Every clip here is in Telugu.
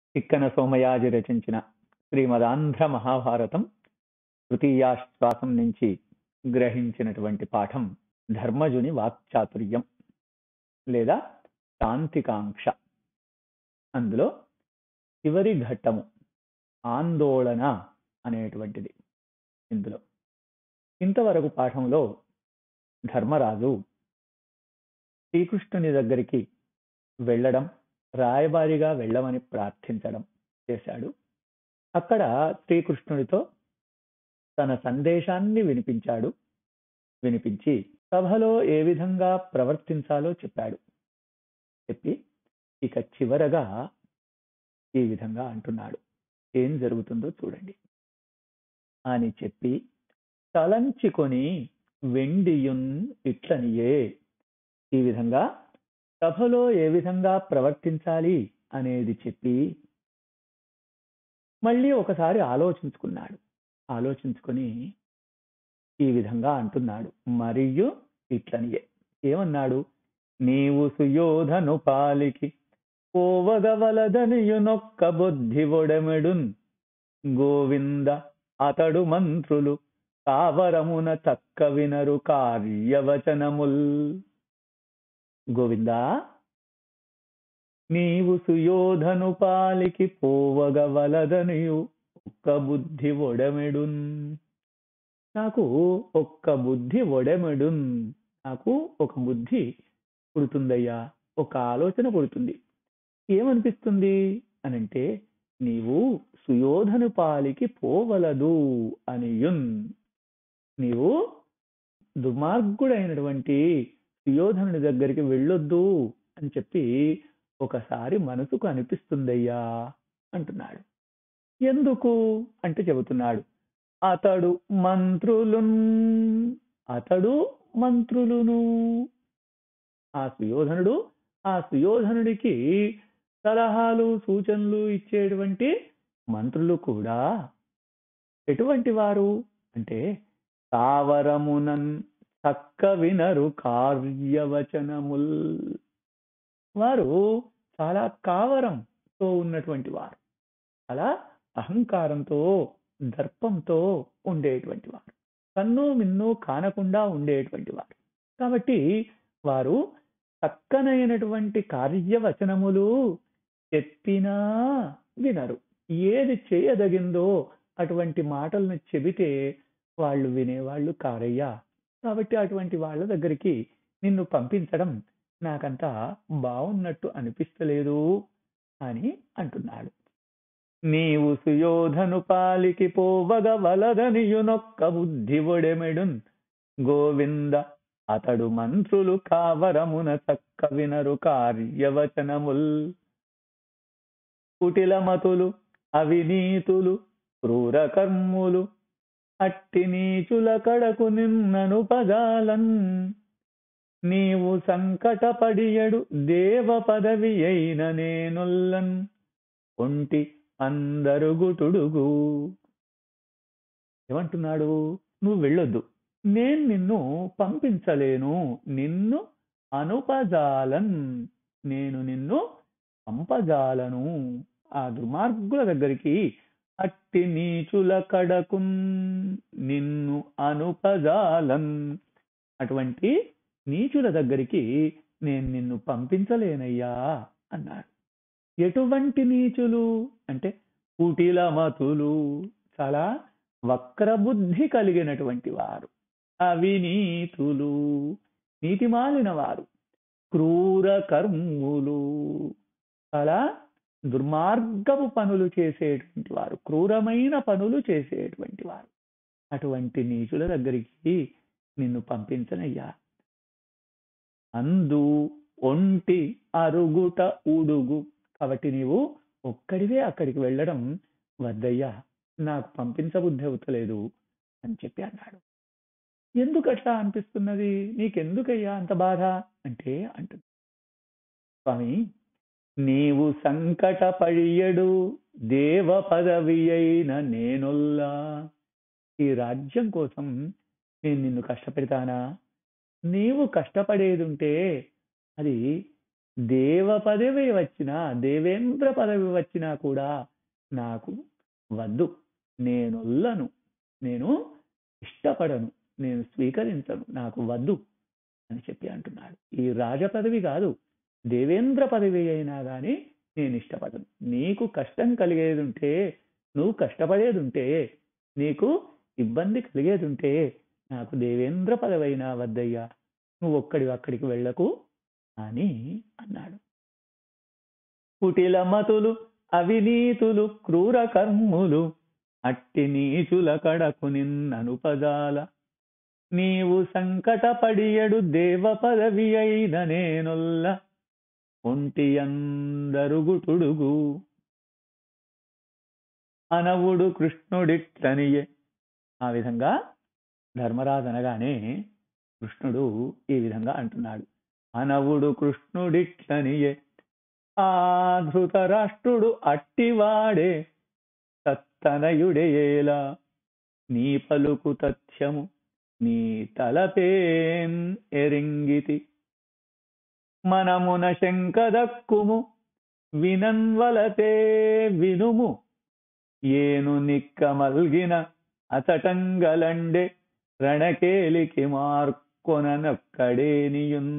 తిక్కన సోమయాజి రచించిన శ్రీమదాంధ్ర మహాభారతం తృతీయాశ్వాసం నుంచి గ్రహించినటువంటి పాఠం ధర్మజుని వాక్చాతుర్యం లేదా శాంతికాంక్ష అందులో చివరి ఘట్టము ఆందోళన అనేటువంటిది ఇందులో ఇంతవరకు పాఠంలో ధర్మరాజు శ్రీకృష్ణుని దగ్గరికి వెళ్ళడం రాయబారిగా వెళ్ళమని ప్రార్థించడం చేశాడు అక్కడ శ్రీకృష్ణుడితో తన సందేశాన్ని వినిపించాడు వినిపించి సభలో ఏ విధంగా ప్రవర్తించాలో చెప్పాడు చెప్పి ఇక చివరగా ఈ విధంగా అంటున్నాడు ఏం జరుగుతుందో చూడండి అని చెప్పి తలంచుకొని వెండియున్ ఇట్లనియే ఈ విధంగా సభలో ఏ విధంగా ప్రవర్తించాలి అనేది చెప్పి మళ్ళీ ఒకసారి ఆలోచించుకున్నాడు ఆలోచించుకొని ఈ విధంగా అంటున్నాడు మరియు ఇట్లనియే ఏమన్నాడు నీవు సుయోధను పాలికి పోవగవలదనియునొక్క బుద్ధి ఒడమెడున్ గోవింద అతడు మంత్రులు కావరమున చక్క వినరు కార్యవచనముల్ గోవిందా నీవు సుయోధను పాలికి పోవగవలదనియు ఒక్క బుద్ధి ఒడమెడున్ నాకు ఒక్క బుద్ధి ఒడమెడున్ నాకు ఒక బుద్ధి పుడుతుందయ్యా ఒక ఆలోచన పుడుతుంది ఏమనిపిస్తుంది అనంటే నీవు సుయోధను పాలికి పోవలదు అనియున్ నీవు దుర్మార్గుడైనటువంటి సుయోధనుడి దగ్గరికి వెళ్ళొద్దు అని చెప్పి ఒకసారి మనసుకు అనిపిస్తుందయ్యా అంటున్నాడు ఎందుకు అంటే చెబుతున్నాడు అతడు మంత్రులు అతడు మంత్రులును ఆ సుయోధనుడు ఆ సుయోధనుడికి సలహాలు సూచనలు ఇచ్చేటువంటి మంత్రులు కూడా ఎటువంటి వారు అంటే తావరమునన్ చక్క వినరు కార్యవచనముల్ వారు చాలా కావరంతో ఉన్నటువంటి వారు చాలా అహంకారంతో దర్పంతో ఉండేటువంటి వారు కన్ను మిన్ను కానకుండా ఉండేటువంటి వారు కాబట్టి వారు చక్కనైనటువంటి కార్యవచనములు చెప్పినా వినరు ఏది చేయదగిందో అటువంటి మాటలను చెబితే వాళ్ళు వినేవాళ్ళు కారయ్యా కాబట్టి అటువంటి వాళ్ళ దగ్గరికి నిన్ను పంపించడం నాకంత బాగున్నట్టు అనిపిస్తలేదు అని అంటున్నాడు నీవు సుయోధను పాలికి పోవగ వలదనియునొక్క బుద్ధి ఒడెమెడున్ గోవింద అతడు మంత్రులు కావరమున చక్క వినరు కార్యవచనముల్ కుటిలమతులు అవినీతులు క్రూర కర్ములు అట్టి నీచుల కడకు నిన్నను పదాలన్ నీవు సంకటపడియడు దేవ పదవి అయిన నేనుల్లన్ ఒంటి అందరుగుటుడుగు ఏమంటున్నాడు నువ్వు వెళ్ళొద్దు నేను నిన్ను పంపించలేను నిన్ను అనుపజాలన్ నేను నిన్ను పంపజాలను ఆ దుర్మార్గుల దగ్గరికి అట్టి నీచుల కడకున్ నిన్ను అనుపజాలన్ అటువంటి నీచుల దగ్గరికి నేను నిన్ను పంపించలేనయ్యా అన్నాడు ఎటువంటి నీచులు అంటే కుటిలమతులు చాలా వక్రబుద్ధి కలిగినటువంటి వారు అవినీతులు నీతిమాలిన వారు క్రూర కర్ములు చాలా దుర్మార్గపు పనులు చేసేటువంటి వారు క్రూరమైన పనులు చేసేటువంటి వారు అటువంటి నీచుల దగ్గరికి నిన్ను పంపించనయ్యా అందు ఒంటి అరుగుట ఉడుగు కాబట్టి నీవు ఒక్కడివే అక్కడికి వెళ్ళడం వద్దయ్యా నాకు పంపించబుద్ధి అవుతలేదు అని చెప్పి అన్నాడు ఎందుకు అట్లా అనిపిస్తున్నది నీకెందుకయ్యా అంత బాధ అంటే అంటుంది స్వామి నీవు సంకటపడియడు దేవ పదవి అయిన నేనుల్లా ఈ రాజ్యం కోసం నేను నిన్ను కష్టపెడతానా నీవు కష్టపడేదుంటే అది దేవ పదవి వచ్చినా దేవేంద్ర పదవి వచ్చినా కూడా నాకు వద్దు నేనొల్లను నేను ఇష్టపడను నేను స్వీకరించను నాకు వద్దు అని చెప్పి అంటున్నాడు ఈ రాజ పదవి కాదు దేవేంద్ర పదవి అయినా కానీ నేను ఇష్టపడను నీకు కష్టం కలిగేది ఉంటే నువ్వు కష్టపడేది ఉంటే నీకు ఇబ్బంది కలిగేది ఉంటే నాకు దేవేంద్ర పదవి అయినా వద్దయ్యా నువ్వు ఒక్కడి అక్కడికి వెళ్ళకు అని అన్నాడు కుటిల మతులు అవినీతులు క్రూర కర్ములు అట్టి నీచుల కడకు నిన్ననుపజాల నీవు సంకటపడియడు దేవ పదవి అయిన నేనొల్ల ఒంటి అందరుగుటుడుగు అనవుడు కృష్ణుడిట్లనియే ఆ విధంగా ధర్మరాజు అనగానే కృష్ణుడు ఈ విధంగా అంటున్నాడు అనవుడు కృష్ణుడిట్లనియే ఆ ధృతరాష్ట్రుడు అట్టివాడే తత్తనయుడేలా నీ పలుకు తథ్యము నీ తలపేం ఎరింగితి మనమున శంకదక్కుము వినన్వలతే వినుము ఏను నిక్కమల్గిన అచటంగలండే రణకేలికి మార్కొననొక్కడేనియున్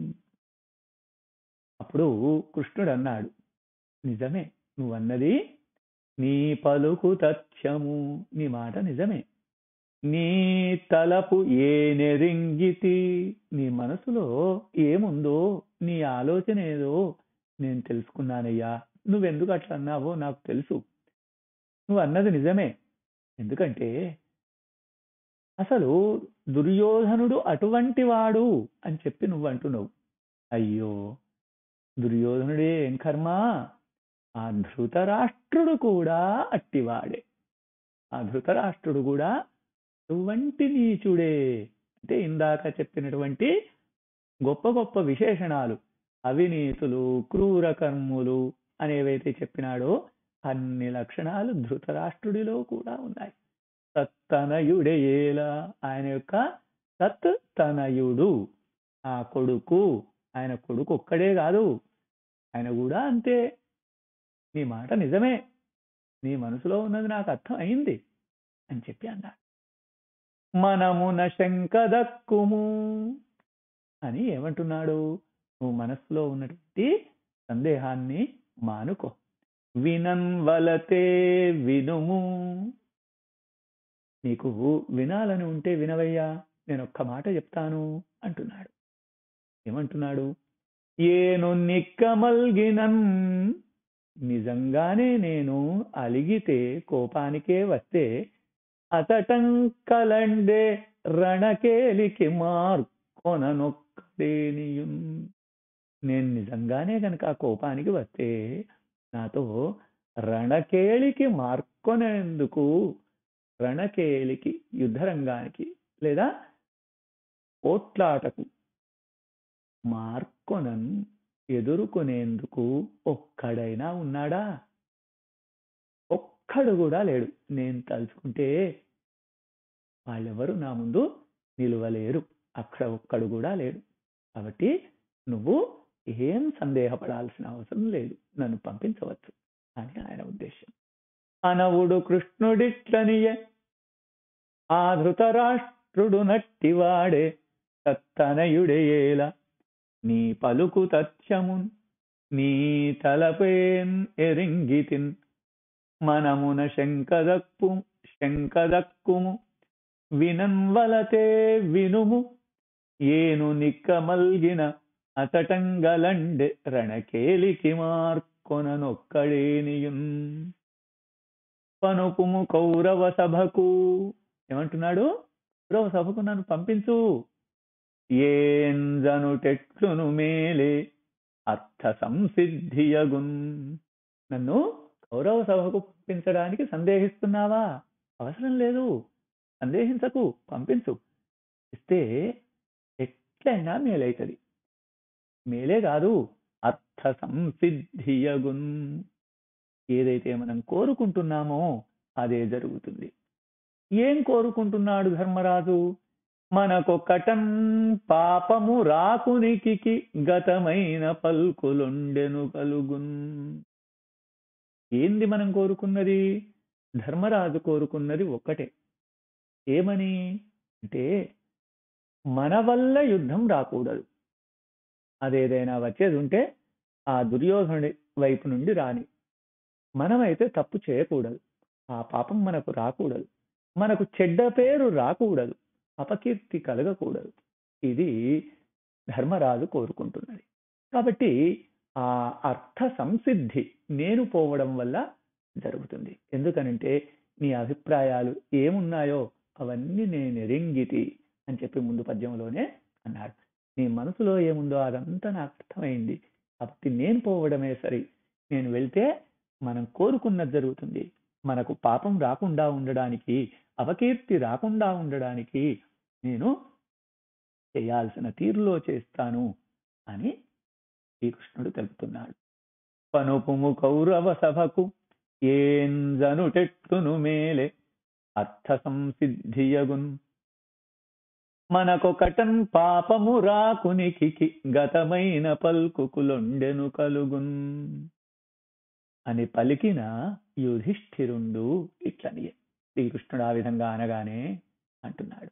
అప్పుడు కృష్ణుడు అన్నాడు నిజమే నువ్వన్నది నీ పలుకు తథ్యము నీ మాట నిజమే నీ తలపు ఏ నెరింగితి నీ మనసులో ఏముందో నీ ఆలోచన ఏదో నేను తెలుసుకున్నానయ్యా నువ్వెందుకు అట్లా అన్నావో నాకు తెలుసు నువ్వు అన్నది నిజమే ఎందుకంటే అసలు దుర్యోధనుడు అటువంటి వాడు అని చెప్పి నువ్వు అంటున్నావు అయ్యో దుర్యోధనుడే ఏం కర్మ ఆ ధృతరాష్ట్రుడు కూడా అట్టివాడే ఆ ధృతరాష్ట్రుడు కూడా అటువంటి నీచుడే అంటే ఇందాక చెప్పినటువంటి గొప్ప గొప్ప విశేషణాలు అవినీతులు క్రూర కర్ములు అనేవైతే చెప్పినాడో అన్ని లక్షణాలు ధృతరాష్ట్రుడిలో కూడా ఉన్నాయి సత్తనయుడేలా ఆయన యొక్క సత్ తనయుడు ఆ కొడుకు ఆయన కొడుకు ఒక్కడే కాదు ఆయన కూడా అంతే నీ మాట నిజమే నీ మనసులో ఉన్నది నాకు అర్థం అయింది అని చెప్పి అన్నాడు మనమున శంకదక్కుము అని ఏమంటున్నాడు నువ్వు మనస్సులో ఉన్నటువంటి సందేహాన్ని మానుకో వినన్వలతే వినుము నీకు వినాలని ఉంటే వినవయ్యా నేను ఒక్క మాట చెప్తాను అంటున్నాడు ఏమంటున్నాడు ఏను నిక్కమల్గినన్ నిజంగానే నేను అలిగితే కోపానికే వస్తే అతటం కలండే రణకేలికి మార్కొననొక్కడేనియున్ నేను నిజంగానే గనక ఆ కోపానికి వస్తే నాతో రణకేళికి మార్కొనేందుకు రణకేలికి యుద్ధరంగానికి లేదా ఓట్లాటకు మార్కొనన్ ఎదుర్కొనేందుకు ఒక్కడైనా ఉన్నాడా ఒక్కడు కూడా లేడు నేను తలుచుకుంటే వాళ్ళెవరు నా ముందు నిలవలేరు అక్కడ ఒక్కడు కూడా లేడు కాబట్టి నువ్వు ఏం సందేహపడాల్సిన అవసరం లేదు నన్ను పంపించవచ్చు అని ఆయన ఉద్దేశం అనవుడు కృష్ణుడిట్లనియే ఆ ధృతరాష్ట్రుడు నట్టివాడే తత్తనయుడేలా నీ పలుకు తథ్యమున్ నీ తలపేన్ ఎరింగితిన్ మనమున శంకదక్కు శంకదక్కుము వినన్వలతే వినుము ఏను నిక్కమల్గిన అతటంగలండె రణకేలికి మార్కొననొక్కడేనియున్ పనుపుము కౌరవ సభకు ఏమంటున్నాడు కౌరవ సభకు నన్ను పంపించు ఏంజనుటెట్లును మేలే అర్థ సంసిద్ధియగున్ నన్ను కౌరవ సభకు పంపించడానికి సందేహిస్తున్నావా అవసరం లేదు సందేహించకు పంపించు ఇస్తే ఎట్లయినా మేలైతుంది మేలే కాదు అర్థ సంసిద్ధియగున్ ఏదైతే మనం కోరుకుంటున్నామో అదే జరుగుతుంది ఏం కోరుకుంటున్నాడు ధర్మరాజు మనకొకటన్ పాపము రాకునికి గతమైన పల్కులుండెను కలుగున్ ఏంది మనం కోరుకున్నది ధర్మరాజు కోరుకున్నది ఒక్కటే ఏమని అంటే మన వల్ల యుద్ధం రాకూడదు అదేదైనా వచ్చేది ఉంటే ఆ దుర్యోధనుడి వైపు నుండి రాని మనమైతే తప్పు చేయకూడదు ఆ పాపం మనకు రాకూడదు మనకు చెడ్డ పేరు రాకూడదు అపకీర్తి కలగకూడదు ఇది ధర్మరాజు కోరుకుంటున్నది కాబట్టి ఆ అర్థ సంసిద్ధి నేను పోవడం వల్ల జరుగుతుంది ఎందుకనంటే నీ అభిప్రాయాలు ఏమున్నాయో అవన్నీ నేను ఎరింగితి అని చెప్పి ముందు పద్యంలోనే అన్నాడు నీ మనసులో ఏముందో అదంతా నాకు అర్థమైంది కాబట్టి నేను పోవడమే సరి నేను వెళ్తే మనం కోరుకున్నది జరుగుతుంది మనకు పాపం రాకుండా ఉండడానికి అపకీర్తి రాకుండా ఉండడానికి నేను చేయాల్సిన తీరులో చేస్తాను అని శ్రీకృష్ణుడు తెలుపుతున్నాడు పనుపుము కౌరవ సభకు ఏంజనుటెట్టును మేలే అర్థ సంసిద్ధియగున్ మనకొకటన్ పాపము రాకునికి గతమైన పల్కుకులొండెను కలుగున్ అని పలికిన యుధిష్ఠిరుండు ఇట్లని శ్రీకృష్ణుడు ఆ విధంగా అనగానే అంటున్నాడు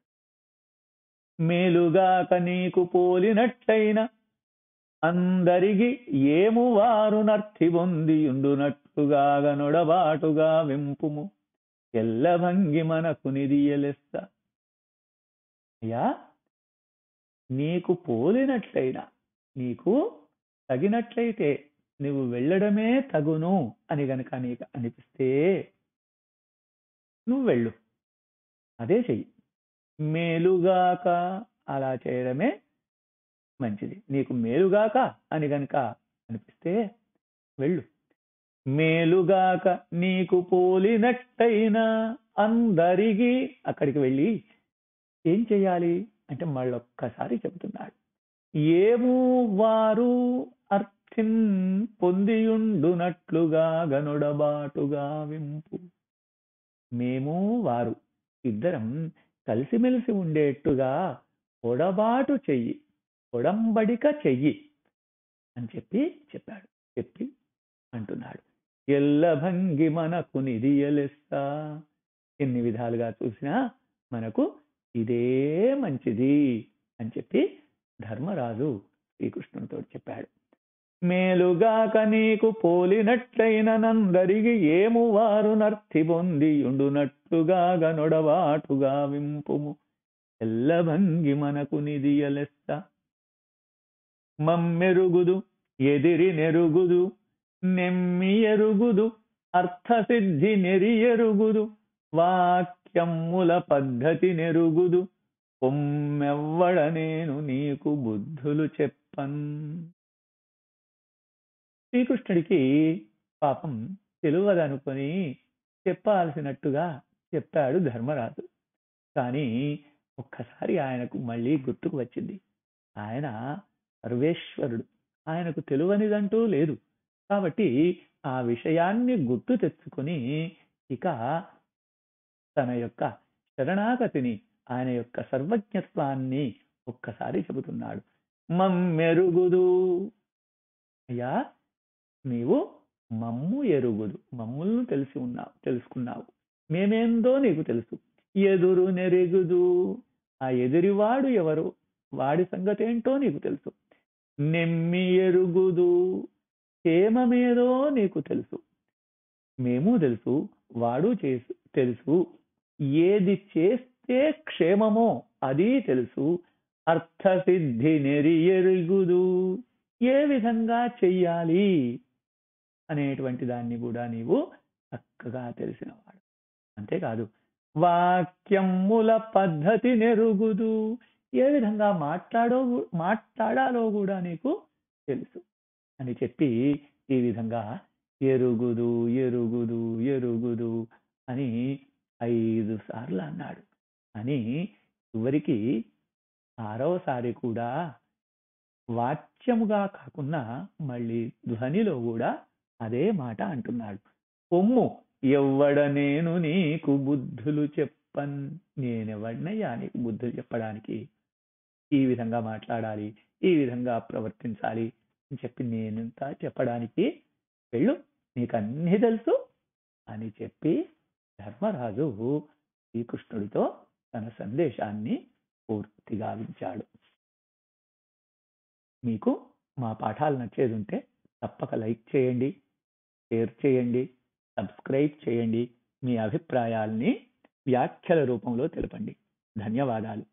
మేలుగాక నీకు పోలినట్లయిన అందరిగి ఏము వారు నర్తి పొందియుండునట్టుగా నొడబాటుగా వెంపుము ఎల్లభంగి మనకు నిదియలెస్త అయ్యా నీకు పోలినట్లయినా నీకు తగినట్లయితే నువ్వు వెళ్ళడమే తగును అని గనక నీకు అనిపిస్తే నువ్వు వెళ్ళు అదే చెయ్యి మేలుగాక అలా చేయడమే మంచిది నీకు మేలుగాక అని గనక అనిపిస్తే వెళ్ళు మేలుగాక నీకు పోలినట్టయినా అందరికీ అక్కడికి వెళ్ళి ఏం చెయ్యాలి అంటే మళ్ళొక్కసారి చెబుతున్నాడు ఏమూ వారు అర్థిన్ పొందియుండునట్లుగా గనుడబాటుగా వింపు మేము వారు ఇద్దరం కలిసిమెలిసి ఉండేట్టుగా ఒడబాటు చెయ్యి ఒడంబడిక చెయ్యి అని చెప్పి చెప్పాడు చెప్పి అంటున్నాడు ఎల్లభంగి మనకు నిధియలెస్తా ఎన్ని విధాలుగా చూసినా మనకు ఇదే మంచిది అని చెప్పి ధర్మరాజు శ్రీకృష్ణునితో చెప్పాడు మేలుగాక నీకు పోలినట్లైన నందరిగి ఏము వారు నర్తి పొంది ఉండునట్టుగా గనొడవాటుగా వింపుము ఎల్లభంగి మనకు నిధియలెస్త మమ్మెరుగుదు ఎదిరి నెరుగుదు నెమ్మి ఎరుగుదు అర్థసిద్ధి నెరి ఎరుగుదు వాక్యముల పద్ధతి నెరుగుదు పొమ్మెవ్వడ నేను నీకు బుద్ధులు చెప్పన్ శ్రీకృష్ణుడికి పాపం తెలియదనుకొని చెప్పాల్సినట్టుగా చెప్పాడు ధర్మరాజు కానీ ఒక్కసారి ఆయనకు మళ్ళీ గుర్తుకు వచ్చింది ఆయన సర్వేశ్వరుడు ఆయనకు తెలియనిదంటూ లేదు కాబట్టి ఆ విషయాన్ని గుర్తు తెచ్చుకొని ఇక తన యొక్క శరణాగతిని ఆయన యొక్క సర్వజ్ఞత్వాన్ని ఒక్కసారి చెబుతున్నాడు మమ్మెరుగుదు అయ్యా నీవు మమ్ము ఎరుగుదు మమ్ములను తెలిసి ఉన్నావు తెలుసుకున్నావు మేమేందో నీకు తెలుసు ఎదురు నెరుగుదు ఆ ఎదురివాడు ఎవరు వాడి సంగతి ఏంటో నీకు తెలుసు నెమ్మి ఎరుగుదు క్షేమమేదో నీకు తెలుసు మేము తెలుసు వాడు చేసు తెలుసు ఏది చేస్తే క్షేమమో అది తెలుసు అర్థసిద్ధి నెరి ఎరుగుదు ఏ విధంగా చెయ్యాలి అనేటువంటి దాన్ని కూడా నీవు చక్కగా తెలిసినవాడు అంతేకాదు వాక్యముల పద్ధతి నెరుగుదు ఏ విధంగా మాట్లాడో మాట్లాడాలో కూడా నీకు తెలుసు అని చెప్పి ఈ విధంగా ఎరుగుదు ఎరుగుదు ఎరుగుదు అని ఐదు సార్లు అన్నాడు అని చివరికి ఆరవసారి కూడా వాక్యముగా కాకుండా మళ్ళీ ధ్వనిలో కూడా అదే మాట అంటున్నాడు పొమ్ము ఎవ్వడ నేను నీకు బుద్ధులు చెప్ చెప్పన్ నేనెవడినయ్యా నీకు బుద్ధులు చెప్పడానికి ఈ విధంగా మాట్లాడాలి ఈ విధంగా ప్రవర్తించాలి అని చెప్పి నేనంతా చెప్పడానికి వెళ్ళు నీకు అన్నీ తెలుసు అని చెప్పి ధర్మరాజు శ్రీకృష్ణుడితో తన సందేశాన్ని పూర్తిగా వించాడు మీకు మా పాఠాలు నచ్చేది ఉంటే తప్పక లైక్ చేయండి షేర్ చేయండి సబ్స్క్రైబ్ చేయండి మీ అభిప్రాయాల్ని వ్యాఖ్యల రూపంలో తెలపండి ధన్యవాదాలు